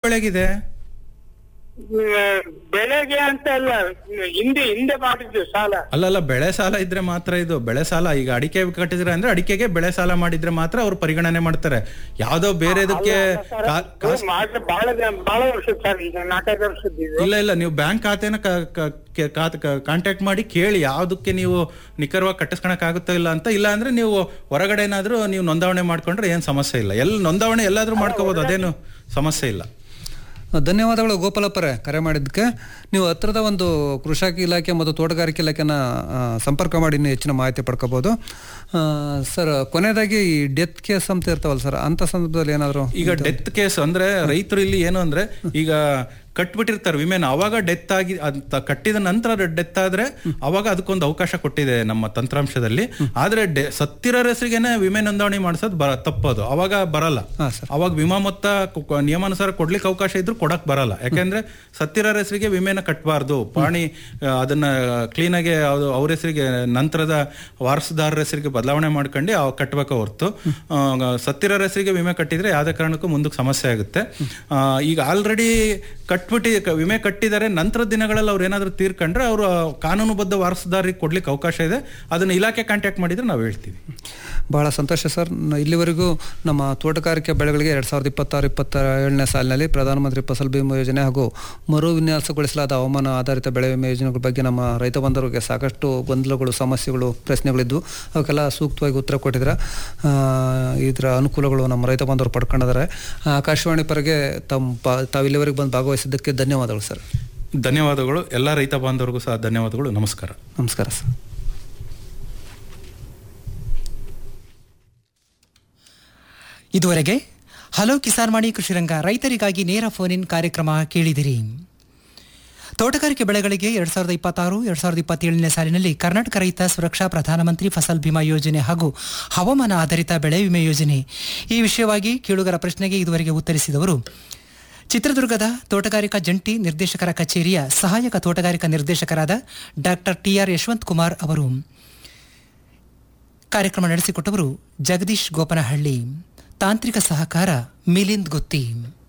ಮಕ್ಕಳಿಗಿದೆ ಹ್ಮ್, ಬೆಳೆಗೆ ಅಂತ ಅಲ್ಲ ಹಿಂದೆ ಹಿಂದೆ ಮಾಡಿದ್ದು ಸಾಲ ಅಲ್ಲಲ್ಲ ಬೆಳೆ ಸಾಲ ಇದ್ರೆ ಮಾತ್ರ ಇದು ಬೆಳೆ ಸಾಲ ಈಗ ಅಡಿಕೆ ಕಟ್ಟಿದ್ರೆ ಅಂದ್ರೆ ಅಡಿಕೆಗೆ ಬೆಳೆ ಸಾಲ ಮಾಡಿದ್ರೆ ಮಾತ್ರ ಅವ್ರು ಪರಿಗಣನೆ ಮಾಡ್ತಾರೆ ಯಾವ್ದೋ ಬೇರೆದಕ್ಕೆ ಕಾ- ಕಾಸ್- ಮಾಡಿದ್ರೆ ಬಹಳ ಬಹಳ ವರ್ಷ ಸರ್ ಈಗ ನಾಲ್ಕೈದು ವರ್ಷದ್ದು ಇದು ಇಲ್ಲ ಇಲ್ಲ ನೀವು ಬ್ಯಾಂಕ್ ಖಾತೆನ ಕಾಂಟ್ಯಾಕ್ಟ್ ಮಾಡಿ ಕೇಳಿ ಯಾವ್ದಕ್ಕೆ ನೀವು ನಿಖರವಾಗಿ ಕಟ್ಟಿಸ್ಕೊಳಕ್ ಆಗುತ್ತೋ ಇಲ್ಲ ಅಂತ ಇಲ್ಲ ಅಂದ್ರೆ ನೀವು ಹೊರಗಡೆ ಏನಾದ್ರೂ ನೀವು ನೋಂದಾವಣೆ ಮಾಡ್ಕೊಂಡ್ರೆ ಏನ್ ಸಮಸ್ಯೆ ಇಲ್ಲ ಎಲ್ಲಿ ನೋಂದಾವಣೆ ಎಲ್ಲಾದ್ರೂ ಮಾಡ್ಕೋಬಹುದು ಅದೇನು ಸಮಸ್ಯೆ ಇಲ್ಲ ಧನ್ಯವಾದಗಳು ಗೋಪಾಲಪ್ಪರೇ ಕರೆ ಮಾಡಿದ್ದಕ್ಕೆ ನೀವು ಹತ್ರದ ಒಂದು ಕೃಷಿ ಇಲಾಖೆ ಮತ್ತು ತೋಟಗಾರಿಕೆ ಇಲಾಖೆನ ಆ, ಸಂಪರ್ಕ ಮಾಡಿ ಇನ್ನೂ ಹೆಚ್ಚಿನ ಮಾಹಿತಿ ಪಡ್ಕೋಬೋದು ಆ, ಸರ್ ಕೊನೆಯದಾಗಿ ಈ ಡೆತ್ ಕೇಸ್ ಅಂತ ಇರ್ತಾವಲ್ಲ ಸರ್ ಅಂತ ಸಂದರ್ಭದಲ್ಲಿ ಏನಾದರೂ ಈಗ ಡೆತ್ ಕೇಸ್ ಅಂದ್ರೆ ರೈತರು ಇಲ್ಲಿ ಏನು ಅಂದ್ರೆ ಈಗ ಕಟ್ಬಿಟ್ಟಿರ್ತಾರೆ ವಿಮೆನ ಅವಾಗ ಡೆತ್ ಆಗಿ ಅಂತ ಕಟ್ಟಿದ ನಂತರ ಡೆತ್ ಆದ್ರೆ ಅವಾಗ ಅದಕ್ಕೊಂದು ಅವಕಾಶ ಕೊಟ್ಟಿದೆ ನಮ್ಮ ತಂತ್ರಾಂಶದಲ್ಲಿ ಆದ್ರೆ ಡೆ- ಸತ್ತಿರೋರ ಹೆಸರಿಗೆನೆ ವಿಮೆ ನೋಂದಣಿ ಮಾಡಿಸೋದು ಬರ ತಪ್ಪದು ಅವಾಗ ಬರಲ್ಲ ಹಾಂ ಸರ್ ಅವಾಗ ವಿಮಾ ಮೊತ್ತ ಕು- ಕು- ನಿಯಮಾನುಸಾರ ಕೊಡ್ಲಿಕ್ಕೆ ಅವಕಾಶ ಇದ್ರೂ ಕೊಡಕ್ ಬರಲ್ಲ ಯಾಕೆಂದ್ರೆ ಸತ್ತಿರೋರ ಹೆಸರಿಗೆ ವಿಮೆನ ಕಟ್ಟಬಾರ್ದು ಪಾಣಿ ಆ, ಅದನ್ನ ಕ್ಲೀನಾಗಿ ಅವ್ರ ಹೆಸರಿಗೆ ನಂತರದ ವಾರಸುದಾರರ ಹೆಸರಿಗೆ ಬದಲಾವಣೆ ಮಾಡ್ಕೊಂಡು ಅವ್ ಕಟ್ಟಬೇಕು ಹೊರ್ತು ಆ, ಸತ್ತಿರೋರ ಹೆಸರಿಗೆ ವಿಮೆ ಕಟ್ಟಿದ್ರೆ ಯಾವುದೇ ಕಾರಣಕ್ಕೂ ಮುಂದಕ್ಕೆ ಸಮಸ್ಯೆ ಆಗುತ್ತೆ ಆ, ಈಗ ಆಲ್ರೆಡಿ ಕಟ್ಬಿಟ್ಟು ಕ- ವಿಮೆ ಕಟ್ಟಿದ್ದಾರೆ ನಂತರದ ದಿನಗಳಲ್ಲಿ ಅವ್ರು ಏನಾದ್ರು ತೀರ್ಕೊಂಡ್ರೆ ಅವರು ಕಾನೂನುಬದ್ಧ ವಾರಸುದಾರರಿಗೆ ಕೊಡ್ಲಿಕ್ಕೆ ಅವಕಾಶ ಇದೆ ಅದನ್ನ ಇಲಾಖೆ ಕಾಂಟ್ಯಾಕ್ಟ್ ಮಾಡಿದ್ರೆ ನಾವು ಹೇಳ್ತೀವಿ ಬಹಳ ಸಂತೋಷ ಸರ್ ನ- ಇಲ್ಲಿವರೆಗೂ ನಮ್ಮ ತೋಟಗಾರಿಕೆ ಬೆಳೆಗಳಿಗೆ ಎರಡು ಸಾವಿರದ ಇಪ್ಪತ್ತಾರು ಇಪ್ಪತ್ತ ಏಳನೇ ಸಾಲಿನಲ್ಲಿ ಪ್ರಧಾನಮಂತ್ರಿ ಫಸಲ್ ಬಿಮಾ ಯೋಜನೆ ಹಾಗೂ ಮರು ವಿನ್ಯಾಸಗೊಳಿಸಲಾದ ಹವಾಮಾನ ಆಧಾರಿತ ಬೆಳೆ ವಿಮೆ ಯೋಜನೆಗಳ ಬಗ್ಗೆ ನಮ್ಮ ರೈತ ಬಂಧುಗಳಿಗೆ ಸಾಕಷ್ಟು ಗೊಂದಲಗಳು ಸಮಸ್ಯೆಗಳು ಪ್ರಶ್ನೆಗಳಿದ್ವು ಅವಕ್ಕೆಲ್ಲ ಸೂಕ್ತವಾಗಿ ಉತ್ತರ ಕೊಟ್ಟಿದ್ರೆ ಇದರ ಅನುಕೂಲಗಳು ನಮ್ಮ ರೈತ ಬಾಂಧವರು ಪಡ್ಕೊಂಡಿದ್ದಾರೆ ಆಕಾಶವಾಣಿ ಪರಗೆ ತಮ್ಮ ಪಾ- ತಾವು ಇಲ್ಲಿವರೆಗೆ ಬಂದು ಭಾಗವಹಿಸಿದ್ದಕ್ಕೆ ಧನ್ಯವಾದಗಳು ಸರ್ ಧನ್ಯವಾದಗಳು ಎಲ್ಲ ರೈತ ಬಾಂಧವರಿಗೂ ಸಹ ಧನ್ಯವಾದಗಳು ನಮಸ್ಕಾರ ನಮಸ್ಕಾರ ಸರ್ ಇದುವರೆಗೆ ಹಲೋ ಕಿಸಾನ್ ವಾಣಿ ಕೃಷಿರಂಗ ರೈತರಿಗಾಗಿ ನೇರ ಫೋನ್ ಇನ್ ಕಾರ್ಯಕ್ರಮ ಕೇಳಿದಿರಿ ತೋಟಗಾರಿಕೆ ಬೆಳೆಗಳಿಗೆ ಎರಡ್ ಸಾವಿರದ ಇಪ್ಪತ್ತಾರು ಎರಡ್ ಸಾವಿರದ ಇಪ್ಪತ್ತೇಳನೇ ಸಾಲಿನಲ್ಲಿ ಕರ್ನಾಟಕ ರೈತ ಸುರಕ್ಷಾ ಪ್ರಧಾನಮಂತ್ರಿ ಫಸಲ್ ಬಿಮಾ ಯೋಜನೆ ಹಾಗೂ ಹವಾಮಾನ ಆಧಾರಿತ ಬೆಳೆ ವಿಮೆ ಯೋಜನೆ ಈ ವಿಷಯವಾಗಿ ಕೇಳುಗರ ಪ್ರಶ್ನೆಗೆ ಇದುವರೆಗೆ ಉತ್ತರಿಸಿದವರು ಚಿತ್ರದುರ್ಗದ ತೋಟಗಾರಿಕಾ ಜಂಟಿ ನಿರ್ದೇಶಕರ ಕಚೇರಿಯ ಸಹಾಯಕ ತೋಟಗಾರಿಕಾ ನಿರ್ದೇಶಕರಾದ ಡಾಕ್ಟರ್ ಟಿಆರ್ ಯಶವಂತ್ ಕುಮಾರ್ ಅವರು ಕಾರ್ಯಕ್ರಮ ನಡೆಸಿಕೊಟ್ಟವರು ಜಗದೀಶ್ ಗೋಪನಹಳ್ಳಿ ತಾಂತ್ರಿಕ ಸಹಕಾರ ಮಿಲಿಂದ್ ಗುತ್ತಿ